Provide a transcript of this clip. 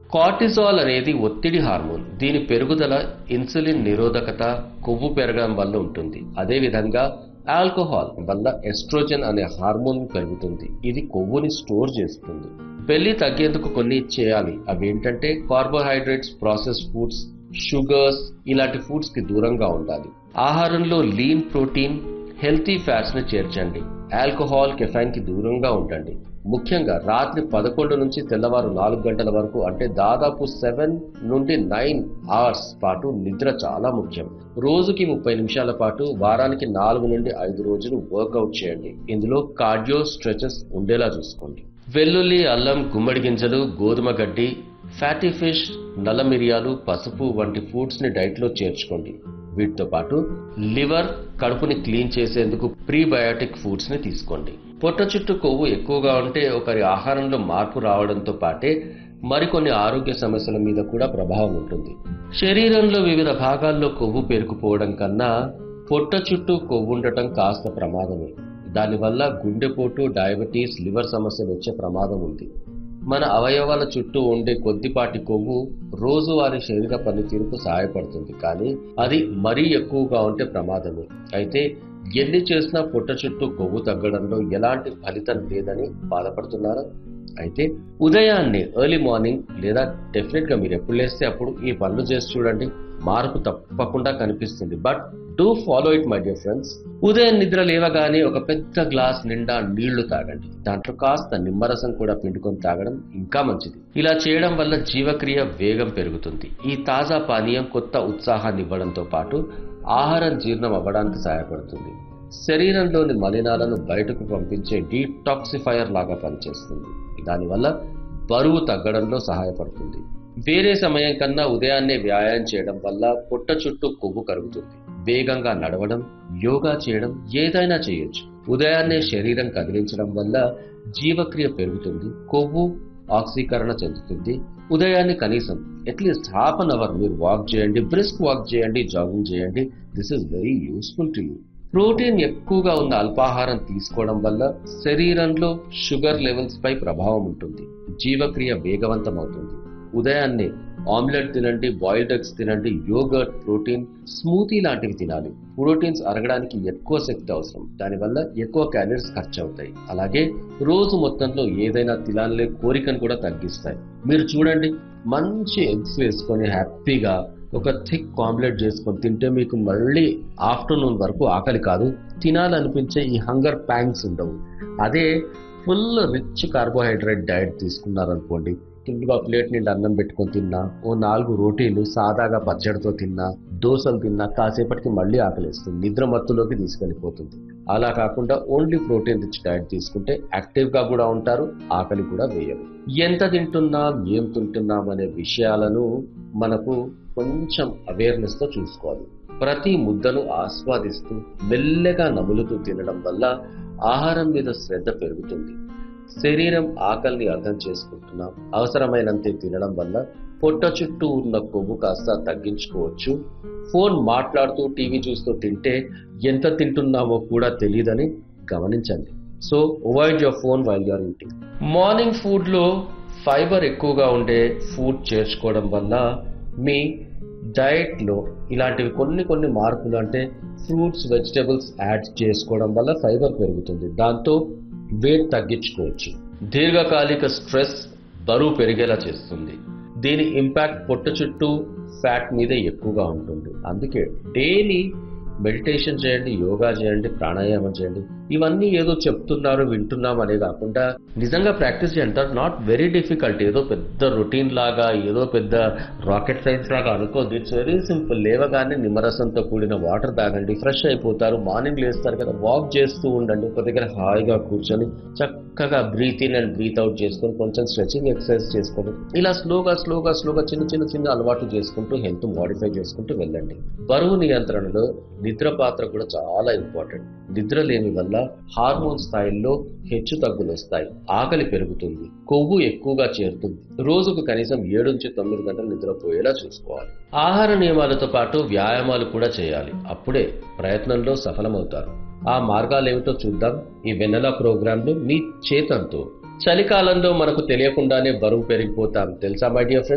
cortisol అనేది ఒత్తిడి hormone దీని పెరుగుదల ఇన్సులిన్ నిరోధకత కొవ్వు పెరగడం వల్ల ఉంటుంది అదేవిధంగా ఆల్కహాల్ వల్ల ఎస్ట్రోజన్ అనే హార్మోన్ పెరుగుతుంది ఇది కొవ్వుని స్టోర్ చేస్తుంది పెళ్లి తగ్గేందుకు కొన్ని చేయాలి అవి ఏంటంటే కార్బోహైడ్రేట్స్ ప్రాసెస్ ఫుడ్స్ షుగర్స్ ఇలాంటి ఫుడ్స్ కి దూరంగా ఉండాలి ఆహారంలో లీన్ ప్రోటీన్ హెల్తీ ఫ్యాట్స్ ని చేర్చండి ఆల్కహాల్ కెఫైన్ కి దూరంగా ఉండండి ముఖ్యంగా రాత్రి పదకొండు నుంచి తెల్లవారు నాలుగు గంటల వరకు అంటే దాదాపు సెవెన్ నుండి నైన్ అవర్స్ పాటు నిద్ర చాలా ముఖ్యం రోజుకి ముప్పై నిమిషాల పాటు వారానికి నాలుగు నుండి ఐదు రోజులు వర్కౌట్ చేయండి ఇందులో కార్డియో స్ట్రెచెస్ ఉండేలా చూసుకోండి వెల్లుల్లి అల్లం గుమ్మడి గింజలు గోధుమ గడ్డి ఫ్యాటీ ఫిష్ నల్ల మిరియాలు పసుపు వంటి ఫుడ్స్ ని డైట్ లో చేర్చుకోండి వీటితో పాటు లివర్ కడుపుని క్లీన్ చేసేందుకు ప్రీబయాటిక్ ఫుడ్స్ ని తీసుకోండి పొట్ట చుట్టూ కొవ్వు ఎక్కువగా ఉంటే ఒకరి ఆహారంలో మార్పు రావడంతో పాటే మరికొన్ని ఆరోగ్య సమస్యల మీద కూడా ప్రభావం ఉంటుంది శరీరంలో వివిధ భాగాల్లో కొవ్వు పేరుకుపోవడం కన్నా పొట్ట చుట్టూ కొవ్వు ఉండటం కాస్త ప్రమాదమే దానివల్ల గుండెపోటు డయాబెటీస్ లివర్ సమస్యలు వచ్చే ప్రమాదం ఉంది మన అవయవాల చుట్టూ ఉండే కొద్దిపాటి కొవ్వు రోజువారీ శరీర పనితీరుకు సహాయపడుతుంది కానీ అది మరీ ఎక్కువగా ఉంటే ప్రమాదమే అయితే ఎన్ని చేసినా పొట్ట చుట్టూ కొవ్వు తగ్గడంలో ఎలాంటి ఫలితం లేదని బాధపడుతున్నారా అయితే ఉదయాన్నే ఎర్లీ మార్నింగ్ లేదా డెఫినెట్ గా మీరు ఎప్పుడు లేస్తే అప్పుడు ఈ పనులు చేసి చూడండి మార్పు తప్పకుండా కనిపిస్తుంది but do follow it my dear friends ఉదయం నిద్ర లేవగానే ఒక పెద్ద గ్లాస్ నిండా నీళ్లు తాగండి దాంట్లో కాస్త నిమ్మరసం కూడా పిండుకొని తాగడం ఇంకా మంచిది ఇలా చేయడం వల్ల జీవక్రియ వేగం పెరుగుతుంది ఈ తాజా పానీయం కొత్త ఉత్సాహాన్ని ఇవ్వడంతో పాటు ఆహారం జీర్ణం అవ్వడానికి సహాయపడుతుంది శరీరంలోని మలినాలను బయటకు పంపించే డీటాక్సిఫైయర్ లాగా పనిచేస్తుంది దానివల్ల బరువు తగ్గడంలో సహాయపడుతుంది వేరే సమయం కన్నా ఉదయాన్నే వ్యాయామం చేయడం వల్ల పొట్ట చుట్టూ కొవ్వు కరుగుతుంది వేగంగా నడవడం యోగా చేయడం ఏదైనా చేయొచ్చు ఉదయాన్నే శరీరం కదిలించడం వల్ల జీవక్రియ పెరుగుతుంది కొవ్వు ఆక్సీకరణ చెందుతుంది ఉదయాన్నే కనీసం అట్లీస్ట్ హాఫ్ అన్ అవర్ మీరు వాక్ చేయండి బ్రిస్క్ వాక్ చేయండి జాగింగ్ చేయండి this is very useful to you protein ఎక్కువగా ఉన్న అల్పాహారం తీసుకోవడం వల్ల శరీరంలో షుగర్ లెవెల్స్ పై ప్రభావం ఉంటుంది జీవక్రియ వేగవంతం అవుతుంది ఉదయాన్నే ఆమ్లెట్ తినండి బాయిల్డ్ ఎగ్స్ తినండి యోగర్ట్ ప్రోటీన్ స్మూతీ లాంటివి తినాలి ప్రోటీన్స్ అరగడానికి ఎక్కువ శక్తి అవసరం దానివల్ల ఎక్కువ క్యాలరీస్ ఖర్చు అవుతాయి అలాగే రోజు మొత్తంలో ఏదైనా తినాలనే కోరికను కూడా తగ్గిస్తాయి మీరు చూడండి మంచి ఎగ్స్ వేసుకొని హ్యాపీగా ఒక థిక్ ఆమ్లెట్ చేసుకొని తింటే మీకు మళ్ళీ ఆఫ్టర్నూన్ వరకు ఆకలి కాదు తినాలనిపించే ఈ హంగర్ ప్యాంగ్స్ ఉండవు అదే ఫుల్ రిచ్ కార్బోహైడ్రేట్ డైట్ తీసుకున్నారనుకోండి కిందగా ప్లేట్ నిండా అన్నం పెట్టుకొని తిన్నా ఓ నాలుగు రోటీలు సాదాగా పచ్చడితో తిన్నా దోశలు తిన్నా కాసేపటికి మళ్ళీ ఆకలిస్తుంది నిద్ర మత్తులోకి తీసుకెళ్ళిపోతుంది అలా కాకుండా ఓన్లీ ప్రోటీన్ రిచ్ డైట్ తీసుకుంటే యాక్టివ్ గా కూడా ఉంటారు ఆకలి కూడా వేయరు ఎంత తింటున్నాం ఏం తింటున్నాం అనే విషయాలను మనకు కొంచెం అవేర్నెస్ తో చూసుకోవాలి ప్రతి ముద్దను ఆస్వాదిస్తూ మెల్లగా నములుతూ తినడం వల్ల ఆహారం మీద శ్రద్ధ పెరుగుతుంది శరీరం ఆకలిని అర్థం చేసుకుంటున్నాం అవసరమైనంతే తినడం వల్ల పొట్ట చుట్టూ ఉన్న కొవ్వు కాస్త తగ్గించుకోవచ్చు ఫోన్ మాట్లాడుతూ టీవీ చూస్తూ తింటే ఎంత తింటున్నామో కూడా తెలియదని గమనించండి so avoid your phone while you're eating morning ఫుడ్లో ఫైబర్ ఎక్కువగా ఉండే ఫుడ్ చేర్చుకోవడం వల్ల మీ డైట్లో ఇలాంటివి కొన్ని కొన్ని మార్పులు అంటే ఫ్రూట్స్ వెజిటబుల్స్ యాడ్ చేసుకోవడం వల్ల ఫైబర్ పెరుగుతుంది దాంతో వెయిట్ తగ్గించుకోవచ్చు దీర్ఘకాలిక స్ట్రెస్ బరువు పెరిగేలా చేస్తుంది దీని ఇంపాక్ట్ పొట్ట చుట్టూ ఫ్యాట్ మీద ఎక్కువగా ఉంటుంది అందుకే డైలీ మెడిటేషన్ చేయండి యోగా చేయండి ప్రాణాయామం చేయండి ఇవన్నీ ఏదో చెప్తున్నారు వింటున్నాం అనే కాకుండా నిజంగా ప్రాక్టీస్ చేయండి నాట్ వెరీ డిఫికల్ట్ ఏదో పెద్ద రొటీన్ లాగా ఏదో పెద్ద రాకెట్ సైన్స్ లాగా అనుకోద్దు ఇట్స్ వెరీ సింపుల్ లేవగానే నిమ్మరసంతో కూడిన వాటర్ తాగండి ఫ్రెష్ అయిపోతారు మార్నింగ్ లేస్తారు కదా వాక్ చేస్తూ ఉండండి ఒక దగ్గర హాయిగా కూర్చొని చక్కగా breathe in and breathe out చేసుకొని కొంచెం స్ట్రెచింగ్ ఎక్సర్సైజ్ చేసుకోండి ఇలా స్లోగా స్లోగా స్లోగా చిన్న చిన్న చిన్న అలవాట్లు చేసుకుంటూ హెల్త్ మోడిఫై చేసుకుంటూ వెళ్ళండి బరువు నియంత్రణలో నిద్ర పాత్ర కూడా చాలా ఇంపార్టెంట్ నిద్ర లేని వల్ల హార్మోన్ స్థాయిల్లో హెచ్చు తగ్గులు వస్తాయి ఆకలి పెరుగుతుంది కొవ్వు ఎక్కువగా చేరుతుంది రోజుకు కనీసం ఏడు నుంచి తొమ్మిది గంటలు నిద్రపోయేలా చూసుకోవాలి ఆహార నియమాలతో పాటు వ్యాయామాలు కూడా చేయాలి అప్పుడే ప్రయత్నంలో సఫలమవుతారు ఆ మార్గాలు ఏమిటో చూద్దాం ఈ వెన్నెల ప్రోగ్రాంలో మీ చేతంతో చలికాలంలో మనకు తెలియకుండానే బరువు పెరిగిపోతాం తెలుసా మై డియర్ ఫ్రెండ్స్